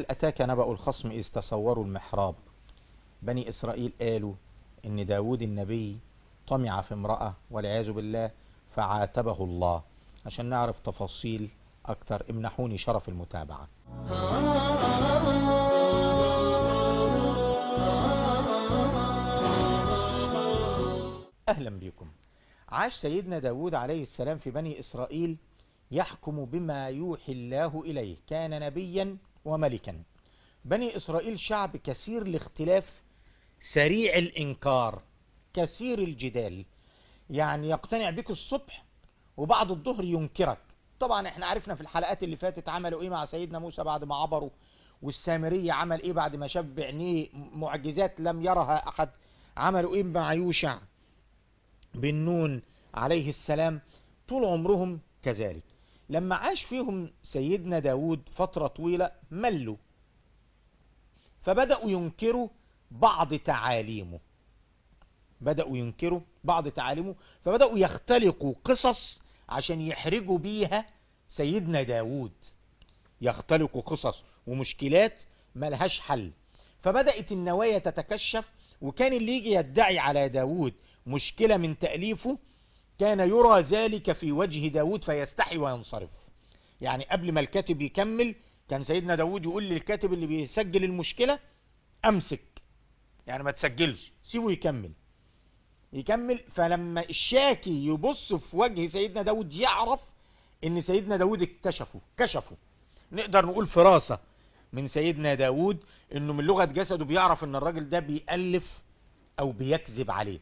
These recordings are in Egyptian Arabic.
هل أتاك نبأ الخصم إذ تصوروا المحراب بني إسرائيل قالوا إن داود النبي طمع في امرأة والعياذ بالله فعاتبه الله عشان نعرف تفاصيل أكتر امنحوني شرف المتابعة أهلا بكم عاش سيدنا داود عليه السلام في بني إسرائيل يحكم بما يوحي الله إليه كان نبيا وملكا بني إسرائيل شعب كثير الاختلاف سريع الإنكار كثير الجدال يعني يقتنع بك الصبح وبعد الظهر ينكرك طبعا احنا عرفنا في الحلقات اللي فاتت عملوا ايه مع سيدنا موسى بعد ما عبروا والسامرية عمل ايه بعد ما شاف بعينيه معجزات لم يرها احد عملوا ايه مع يوشع بن نون عليه السلام طول عمرهم كذلك لما عاش فيهم سيدنا داود فترة طويلة ملوا فبدأوا ينكروا بعض تعاليمه بدأوا ينكروا بعض تعاليمه فبدأوا يختلقوا قصص عشان يحرجوا بيها سيدنا داود يختلقوا قصص ومشكلات ملهاش حل فبدأت النوايا تتكشف وكان اللي يجي يدعي على داود مشكلة من تأليفه كان يرى ذلك في وجه داود فيستحي وينصرف يعني قبل ما الكاتب يكمل كان سيدنا داود يقول للكاتب اللي بيسجل المشكلة امسك يعني ما تسجلش سيبه يكمل يكمل فلما الشاكي يبص في وجه سيدنا داود يعرف ان سيدنا داود اكتشفه كشفه نقدر نقول فراسة من سيدنا داود انه من لغة جسده بيعرف ان الراجل ده بيألف او بيكذب عليه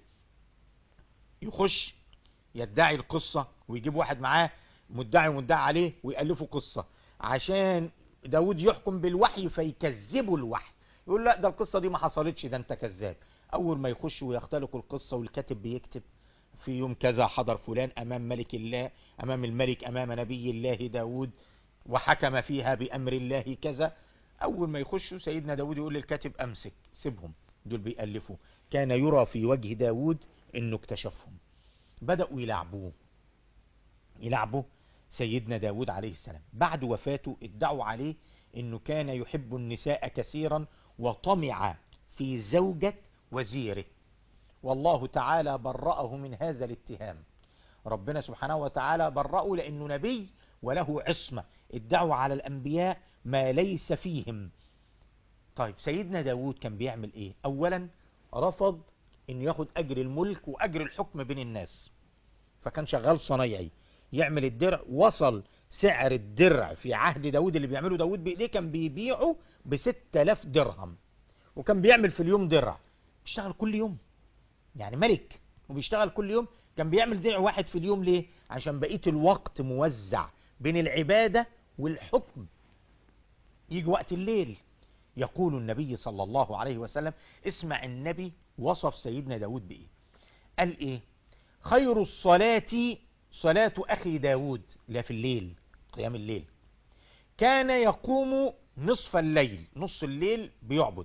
يخش يدعي القصة ويجيب واحد معاه مدعي ومدعي عليه ويألفوا قصة عشان داود يحكم بالوحي فيكذبوا الوحي يقول لا ده القصة دي ما حصلتش ده انت كذاب اول ما يخش ويختلقوا القصة والكاتب بيكتب في يوم كذا حضر فلان امام ملك الله امام الملك امام نبي الله داود وحكم فيها بامر الله كذا اول ما يخشوا سيدنا داود يقول للكاتب امسك سيبهم دول بيألفوا كان يرى في وجه داود انه اكتشفهم بدأوا يلعبوه يلعبوا سيدنا داود عليه السلام بعد وفاته ادعوا عليه انه كان يحب النساء كثيرا وطمع في زوجة وزيره والله تعالى برأه من هذا الاتهام ربنا سبحانه وتعالى برأه لأنه نبي وله عصمة ادعوا على الأنبياء ما ليس فيهم طيب سيدنا داود كان بيعمل ايه اولا رفض انه ياخد اجر الملك واجر الحكم بين الناس فكان شغال صنايعي يعمل الدرع وصل سعر الدرع في عهد داود اللي بيعمله داود بايديه كان بيبيعه ب 6000 درهم وكان بيعمل في اليوم درع بيشتغل كل يوم يعني ملك وبيشتغل كل يوم كان بيعمل درع واحد في اليوم ليه عشان بقية الوقت موزع بين العبادة والحكم يجي وقت الليل يقول النبي صلى الله عليه وسلم اسمع النبي وصف سيدنا داود بإيه قال إيه خير الصلاة صلاة أخي داود لا في الليل قيام الليل كان يقوم نصف الليل نص الليل بيعبد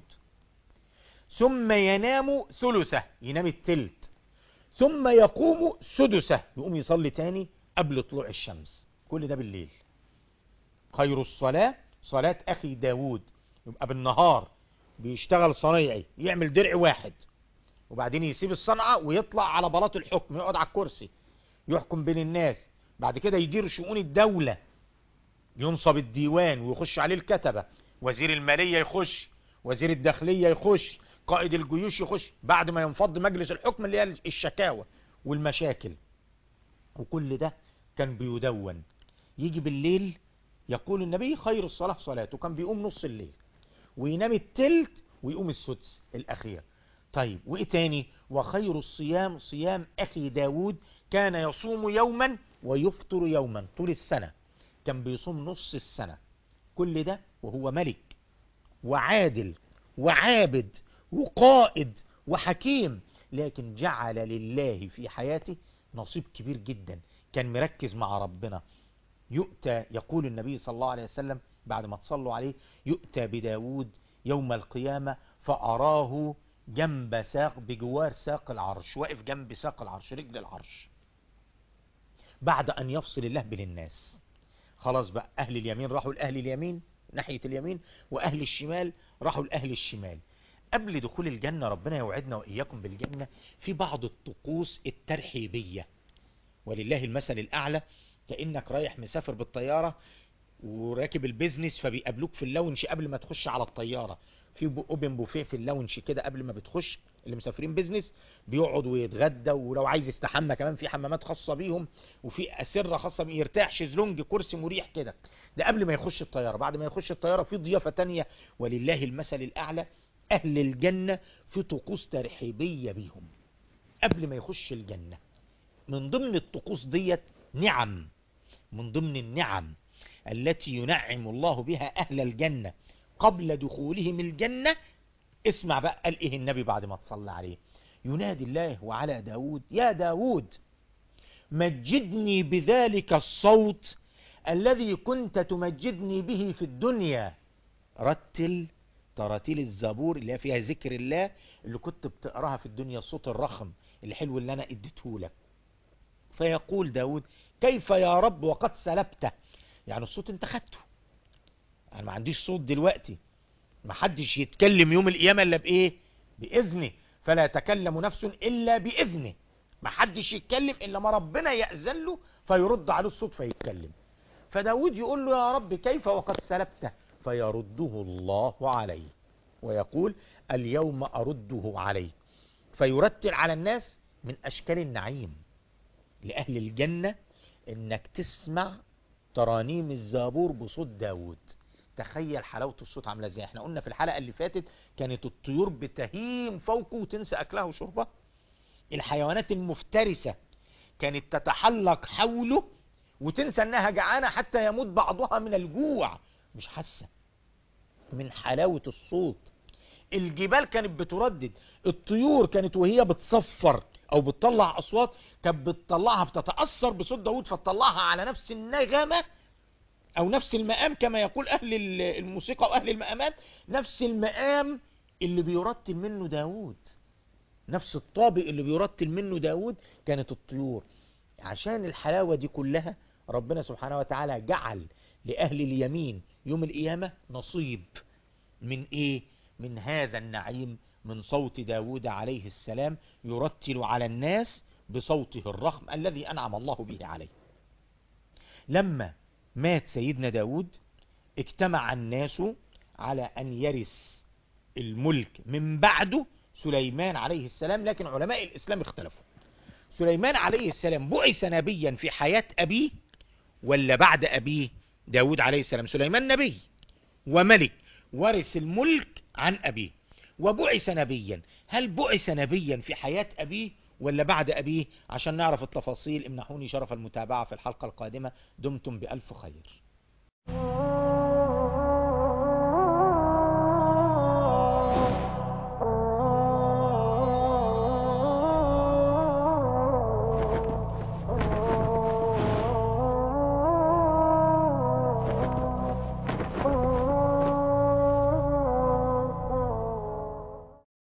ثم ينام ثلثه ينام التلت ثم يقوم سدسه يقوم يصلي تاني قبل طلوع الشمس كل ده بالليل خير الصلاة صلاة أخي داود يبقى بالنهار بيشتغل صنيعي يعمل درع واحد وبعدين يسيب الصنعة ويطلع على بلاط الحكم يقعد على الكرسي يحكم بين الناس بعد كده يدير شؤون الدولة ينصب الديوان ويخش عليه الكتبة وزير المالية يخش وزير الداخلية يخش قائد الجيوش يخش بعد ما ينفض مجلس الحكم اللي هي الشكاوى والمشاكل وكل ده كان بيدون يجي بالليل يقول النبي خير الصلاة صلاته كان بيقوم نص الليل وينام التلت ويقوم السدس الأخير طيب وإيه تاني وخير الصيام صيام أخي داود كان يصوم يوما ويفطر يوما طول السنة كان بيصوم نص السنة كل ده وهو ملك وعادل وعابد وقائد وحكيم لكن جعل لله في حياته نصيب كبير جدا كان مركز مع ربنا يؤتى يقول النبي صلى الله عليه وسلم بعد ما تصلوا عليه يؤتى بداود يوم القيامة فأراه جنب ساق بجوار ساق العرش واقف جنب ساق العرش رجل العرش بعد أن يفصل الله بين الناس خلاص بقى أهل اليمين راحوا لأهل اليمين ناحية اليمين واهل الشمال راحوا لاهل الشمال قبل دخول الجنة ربنا يوعدنا واياكم بالجنة في بعض الطقوس الترحيبية ولله المثل الاعلى كأنك رايح مسافر بالطيارة وراكب البيزنس فبيقابلوك في اللونش قبل ما تخش على الطيارة في اوبن بوفيه في اللونش كده قبل ما بتخش اللي مسافرين بيزنس بيقعد ويتغدى ولو عايز يستحمى كمان في حمامات خاصه بيهم وفي اسره خاصه بيه يرتاح شيزلونج كرسي مريح كده ده قبل ما يخش الطياره بعد ما يخش الطياره في ضيافه تانية ولله المثل الاعلى اهل الجنه في طقوس ترحيبيه بيهم قبل ما يخش الجنه من ضمن الطقوس ديت نعم من ضمن النعم التي ينعم الله بها اهل الجنه قبل دخولهم الجنه اسمع بقى قال ايه النبي بعد ما تصلى عليه ينادي الله وعلى داود يا داود مجدني بذلك الصوت الذي كنت تمجدني به في الدنيا رتل تراتيل الزبور اللي هي فيها ذكر الله اللي كنت بتقراها في الدنيا الصوت الرخم الحلو اللي انا اديته لك فيقول داود كيف يا رب وقد سلبته يعني الصوت انت خدته انا ما عنديش صوت دلوقتي ما حدش يتكلم يوم القيامة الا بايه باذنه فلا يتكلم نفس الا باذنه ما حدش يتكلم الا ما ربنا يأذن له فيرد عليه الصوت فيتكلم فداود يقول له يا رب كيف وقد سلبته فيرده الله عليه ويقول اليوم أرده عليه فيرتل على الناس من أشكال النعيم لأهل الجنة إنك تسمع ترانيم الزابور بصوت داود تخيل حلاوة الصوت عاملة ازاي احنا قلنا في الحلقة اللي فاتت كانت الطيور بتهيم فوقه وتنسى أكلها وشربها الحيوانات المفترسة كانت تتحلق حوله وتنسى انها جعانة حتى يموت بعضها من الجوع مش حاسة من حلاوة الصوت الجبال كانت بتردد الطيور كانت وهي بتصفر او بتطلع اصوات كانت بتطلعها بتتأثر بصوت داود فتطلعها على نفس النغمة او نفس المقام كما يقول اهل الموسيقى واهل المقامات نفس المقام اللي بيرتل منه داود نفس الطابق اللي بيرتل منه داود كانت الطيور عشان الحلاوة دي كلها ربنا سبحانه وتعالى جعل لأهل اليمين يوم القيامة نصيب من ايه من هذا النعيم من صوت داود عليه السلام يرتل على الناس بصوته الرخم الذي أنعم الله به عليه لما مات سيدنا داود اجتمع الناس على أن يرث الملك من بعده سليمان عليه السلام لكن علماء الإسلام اختلفوا سليمان عليه السلام بعث نبيا في حياة أبيه ولا بعد أبيه داود عليه السلام سليمان نبي وملك ورث الملك عن أبيه وبعث نبيا هل بعث نبيا في حياة أبيه ولا بعد أبيه عشان نعرف التفاصيل امنحوني شرف المتابعة في الحلقة القادمة دمتم بألف خير